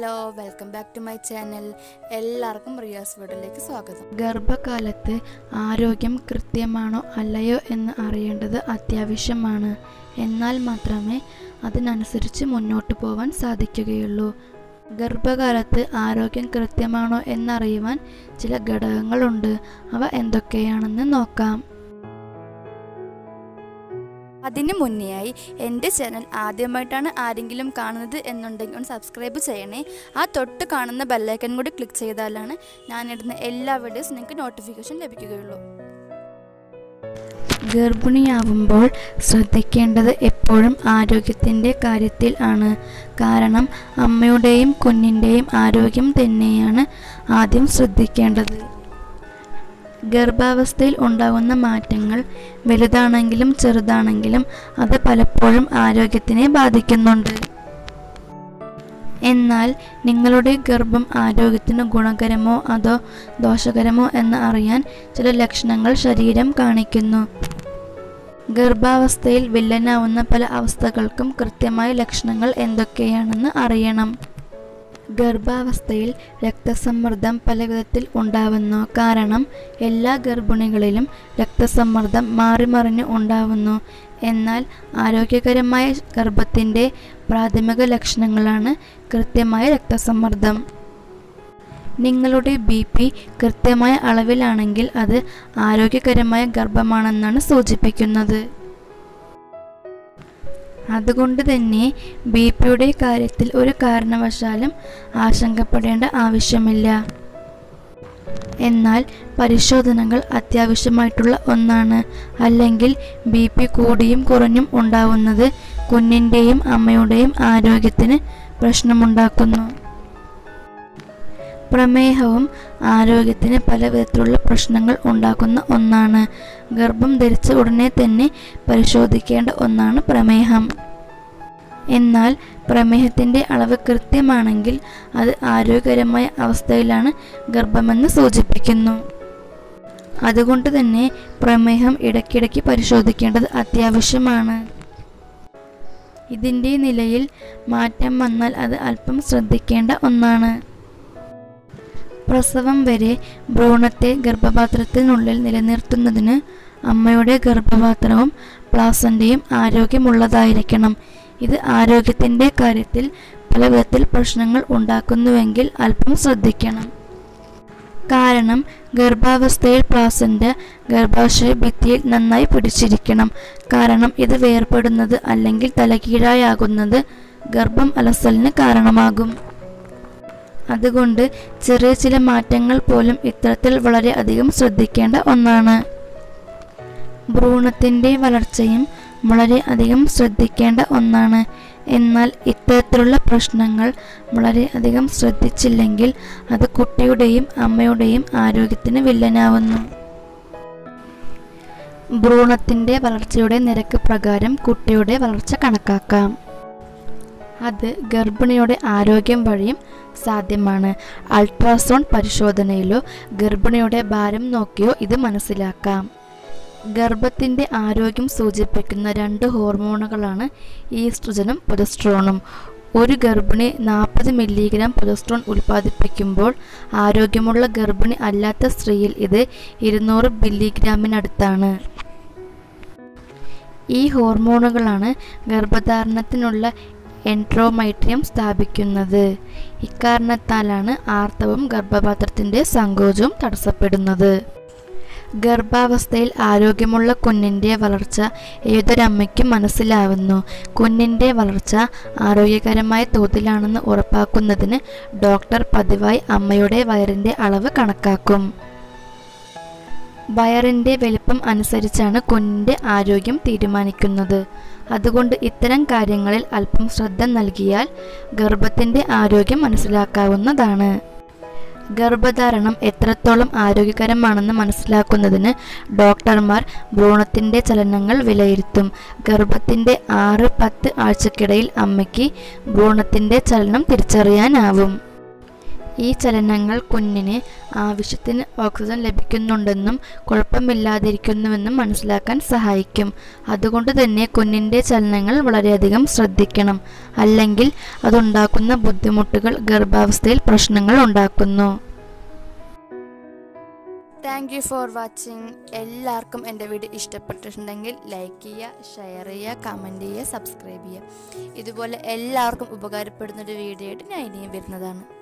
hello welcome back to my channel എല്ലാവർക്കും റിയാസ് വീഡിയോയിലേക്ക് സ്വാഗതം ഗർഭകാലത്ത് ആരോഗ്യം കൃത്യമാണോ അല്ലയോ എന്ന് അറിയേണ്ടത് അത്യാവശ്യമാണ് എന്നാൽ മാത്രമേ അതിനനുസരിച്ച് മുന്നോട്ട് പോവാൻ സാധിക്കുകയുള്ളൂ ഗർഭകാലത്ത് ആരോഗ്യം കൃത്യമാണോ എന്നറിയുവാൻ ചില ഘടകങ്ങളുണ്ട് അവ എന്തൊക്കെയാണെന്ന് നോക്കാം അതിന് മുന്നെയായി എൻ്റെ ചാനൽ ആദ്യമായിട്ടാണ് ആരെങ്കിലും കാണുന്നത് എന്നുണ്ടെങ്കിൽ ഒന്ന് സബ്സ്ക്രൈബ് ചെയ്യണേ ആ തൊട്ട് കാണുന്ന ബെല്ലൈക്കൻ കൂടി ക്ലിക്ക് ചെയ്താലാണ് ഞാനിടുന്ന എല്ലാ വീഡിയോസും നിങ്ങൾക്ക് നോട്ടിഫിക്കേഷൻ ലഭിക്കുകയുള്ളൂ ഗർഭിണിയാവുമ്പോൾ ശ്രദ്ധിക്കേണ്ടത് എപ്പോഴും ആരോഗ്യത്തിൻ്റെ കാര്യത്തിൽ ആണ് കാരണം അമ്മയുടെയും കുഞ്ഞിൻ്റെയും ആരോഗ്യം തന്നെയാണ് ആദ്യം ശ്രദ്ധിക്കേണ്ടത് ഗർഭാവസ്ഥയിൽ ഉണ്ടാകുന്ന മാറ്റങ്ങൾ വലുതാണെങ്കിലും ചെറുതാണെങ്കിലും അത് പലപ്പോഴും ആരോഗ്യത്തിനെ ബാധിക്കുന്നുണ്ട് എന്നാൽ നിങ്ങളുടെ ഗർഭം ആരോഗ്യത്തിന് ഗുണകരമോ അതോ ദോഷകരമോ എന്ന് അറിയാൻ ചില ലക്ഷണങ്ങൾ ശരീരം കാണിക്കുന്നു ഗർഭാവസ്ഥയിൽ വില്ലനാവുന്ന പല അവസ്ഥകൾക്കും കൃത്യമായ ലക്ഷണങ്ങൾ എന്തൊക്കെയാണെന്ന് അറിയണം ഗർഭാവസ്ഥയിൽ രക്തസമ്മർദ്ദം പല വിധത്തിൽ ഉണ്ടാവുന്നു കാരണം എല്ലാ ഗർഭിണികളിലും രക്തസമ്മർദ്ദം മാറി മറിഞ്ഞ് ഉണ്ടാവുന്നു എന്നാൽ ആരോഗ്യകരമായ ഗർഭത്തിൻ്റെ പ്രാഥമിക ലക്ഷണങ്ങളാണ് കൃത്യമായ രക്തസമ്മർദ്ദം നിങ്ങളുടെ ബി പി കൃത്യമായ അളവിലാണെങ്കിൽ അത് ആരോഗ്യകരമായ ഗർഭമാണെന്നാണ് സൂചിപ്പിക്കുന്നത് അതുകൊണ്ട് തന്നെ ബി പിയുടെ കാര്യത്തിൽ ഒരു കാരണവശാലും ആശങ്കപ്പെടേണ്ട ആവശ്യമില്ല എന്നാൽ പരിശോധനകൾ അത്യാവശ്യമായിട്ടുള്ള ഒന്നാണ് അല്ലെങ്കിൽ ബി പി കൂടിയും കുറഞ്ഞും ഉണ്ടാവുന്നത് കുഞ്ഞിൻ്റെയും അമ്മയുടെയും ആരോഗ്യത്തിന് പ്രശ്നമുണ്ടാക്കുന്നു പ്രമേഹവും ആരോഗ്യത്തിന് പല വിധത്തിലുള്ള പ്രശ്നങ്ങൾ ഉണ്ടാക്കുന്ന ഒന്നാണ് ഗർഭം ധരിച്ച ഉടനെ തന്നെ പരിശോധിക്കേണ്ട ഒന്നാണ് പ്രമേഹം എന്നാൽ പ്രമേഹത്തിൻ്റെ അളവ് കൃത്യമാണെങ്കിൽ അത് ആരോഗ്യകരമായ അവസ്ഥയിലാണ് ഗർഭമെന്ന് സൂചിപ്പിക്കുന്നു അതുകൊണ്ട് തന്നെ പ്രമേഹം ഇടയ്ക്കിടയ്ക്ക് പരിശോധിക്കേണ്ടത് അത്യാവശ്യമാണ് ഇതിൻ്റെ നിലയിൽ മാറ്റം വന്നാൽ അത് അല്പം ശ്രദ്ധിക്കേണ്ട ഒന്നാണ് പ്രസവം വരെ ഭ്രൂണത്തെ ഗർഭപാത്രത്തിനുള്ളിൽ നിലനിർത്തുന്നതിന് അമ്മയുടെ ഗർഭപാത്രവും പ്ലാസൻ്റെയും ആരോഗ്യമുള്ളതായിരിക്കണം ഇത് ആരോഗ്യത്തിൻ്റെ കാര്യത്തിൽ പല വിധത്തിൽ പ്രശ്നങ്ങൾ ഉണ്ടാക്കുന്നുവെങ്കിൽ അല്പം ശ്രദ്ധിക്കണം കാരണം ഗർഭാവസ്ഥയിൽ പ്ലാസൻ്റ ഗർഭാശയ ഭിത്തിയിൽ നന്നായി പിടിച്ചിരിക്കണം കാരണം ഇത് വേർപെടുന്നത് അല്ലെങ്കിൽ തലകീഴായാകുന്നത് ഗർഭം അലസലിന് കാരണമാകും അതുകൊണ്ട് ചെറിയ ചില മാറ്റങ്ങൾ പോലും ഇത്തരത്തിൽ വളരെ അധികം ശ്രദ്ധിക്കേണ്ട ഒന്നാണ് ഭ്രൂണത്തിൻ്റെ വളർച്ചയും വളരെ അധികം ശ്രദ്ധിക്കേണ്ട ഒന്നാണ് എന്നാൽ ഇത്തരത്തിലുള്ള പ്രശ്നങ്ങൾ വളരെ അധികം ശ്രദ്ധിച്ചില്ലെങ്കിൽ അത് കുട്ടിയുടെയും അമ്മയുടെയും ആരോഗ്യത്തിന് വില്ലനാവുന്നു ഭ്രൂണത്തിൻ്റെ വളർച്ചയുടെ നിരക്ക് പ്രകാരം കുട്ടിയുടെ വളർച്ച കണക്കാക്കാം അത് ഗർഭിണിയുടെ ആരോഗ്യം വഴിയും സാധ്യമാണ് അൾട്രാസൗണ്ട് പരിശോധനയിലോ ഗർഭിണിയുടെ ഭാരം നോക്കിയോ ഇത് മനസ്സിലാക്കാം ഗർഭത്തിൻ്റെ ആരോഗ്യം സൂചിപ്പിക്കുന്ന രണ്ട് ഹോർമോണുകളാണ് ഈസ്ട്രജനും പൊലസ്ട്രോണും ഒരു ഗർഭിണി നാൽപ്പത് മില്ലിഗ്രാം പൊലസ്ട്രോൺ ഉൽപ്പാദിപ്പിക്കുമ്പോൾ ആരോഗ്യമുള്ള ഗർഭിണി അല്ലാത്ത സ്ത്രീയിൽ ഇത് ഇരുന്നൂറ് മില്ലിഗ്രാമിനടുത്താണ് ഈ ഹോർമോണുകളാണ് ഗർഭധാരണത്തിനുള്ള എൻട്രോമൈട്രിയം സ്ഥാപിക്കുന്നത് ഇക്കാരണത്താലാണ് ആർത്തവം ഗർഭപാത്രത്തിൻ്റെ സങ്കോചവും തടസ്സപ്പെടുന്നത് ഗർഭാവസ്ഥയിൽ ആരോഗ്യമുള്ള കുഞ്ഞിൻ്റെ വളർച്ച ഏതൊരമ്മയ്ക്കും മനസ്സിലാവുന്നു കുഞ്ഞിൻ്റെ വളർച്ച ആരോഗ്യകരമായ തോതിലാണെന്ന് ഉറപ്പാക്കുന്നതിന് ഡോക്ടർ പതിവായി അമ്മയുടെ വയറിൻ്റെ അളവ് കണക്കാക്കും വയറിൻ്റെ വലിപ്പം അനുസരിച്ചാണ് കുഞ്ഞിൻ്റെ ആരോഗ്യം തീരുമാനിക്കുന്നത് അതുകൊണ്ട് ഇത്തരം കാര്യങ്ങളിൽ അല്പം ശ്രദ്ധ നൽകിയാൽ ഗർഭത്തിൻ്റെ ആരോഗ്യം മനസ്സിലാക്കാവുന്നതാണ് ഗർഭധാരണം എത്രത്തോളം ആരോഗ്യകരമാണെന്ന് മനസ്സിലാക്കുന്നതിന് ഡോക്ടർമാർ ഭ്രൂണത്തിൻ്റെ ചലനങ്ങൾ വിലയിരുത്തും ഗർഭത്തിൻ്റെ ആറ് പത്ത് ആഴ്ചക്കിടയിൽ അമ്മയ്ക്ക് ഭ്രൂണത്തിൻ്റെ ചലനം തിരിച്ചറിയാനാവും ഈ ചലനങ്ങൾ കുഞ്ഞിന് ആവശ്യത്തിന് ഓക്സിജൻ ലഭിക്കുന്നുണ്ടെന്നും കുഴപ്പമില്ലാതിരിക്കുന്നുവെന്നും മനസ്സിലാക്കാൻ സഹായിക്കും അതുകൊണ്ട് തന്നെ കുഞ്ഞിൻ്റെ ചലനങ്ങൾ വളരെയധികം ശ്രദ്ധിക്കണം അല്ലെങ്കിൽ അതുണ്ടാക്കുന്ന ബുദ്ധിമുട്ടുകൾ ഗർഭാവസ്ഥയിൽ പ്രശ്നങ്ങൾ ഉണ്ടാക്കുന്നു താങ്ക് യു ഫോർ വാച്ചിങ് എല്ലാവർക്കും എൻ്റെ വീഡിയോ ഇഷ്ടപ്പെട്ടിട്ടുണ്ടെങ്കിൽ ലൈക്ക് ചെയ്യുക ഷെയർ ചെയ്യുക കമൻറ്റ് ചെയ്യുക സബ്സ്ക്രൈബ് ചെയ്യുക ഇതുപോലെ എല്ലാവർക്കും ഉപകാരപ്പെടുന്നൊരു വീഡിയോ ആയിട്ട് ഞാൻ ഇനിയും വരുന്നതാണ്